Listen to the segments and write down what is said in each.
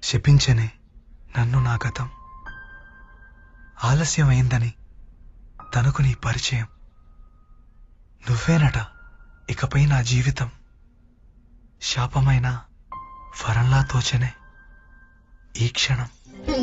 శపించనే నన్ను నా గతం ఆలస్యమైందని తనకు నీ పరిచయం నువ్వేనట ఇకపై నా జీవితం శాపమైన వరంలా తోచనే ఈ క్షణం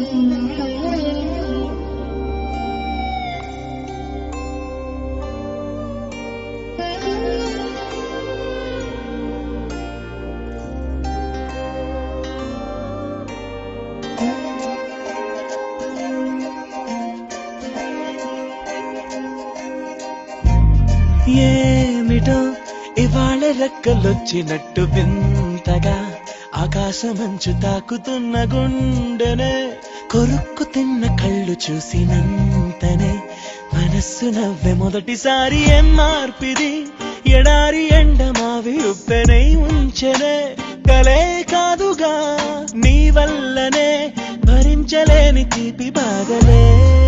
ఏమిటో ఇవాళ రెక్కలొచ్చినట్టు వింతగా ఆకాశమంచు తాకుతున్న గుండెనే కొరుక్కు తిన్న కళ్ళు చూసినంతనే మనస్సు నవ్వె మొదటిసారి ఏం మార్పిది ఎడారి ఎండ మావి ఉప్పెనై ఉంచెనే కలే కాదుగా నీ వల్లనే భరించలేని తీపి బాధలే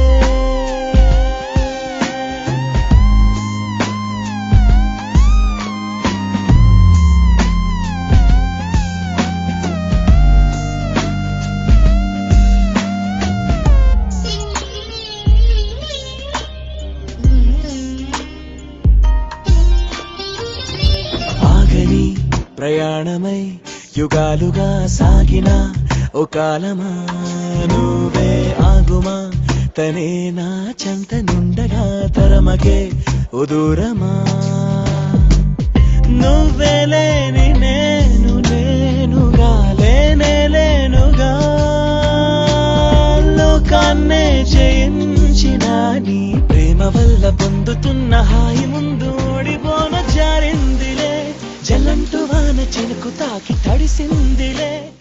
ఆగని ప్రయాణమై యుగాలుగా సాగిన ఓ కాలమా నువ్వే ఆగుమా తనే నా చెంత నుండగా తరమకే ఓ దూరమా నువ్వే లేని నేను నేనుగా లేనే లేనుగా లోకాన్నే జయించిన నీ ప్రేమ వల్ల పొందుతున్న హాయి ముందు ఓడిపోన జారిందిలే జల్లంటు వాన చినుకు తాకి తడిసిందిలే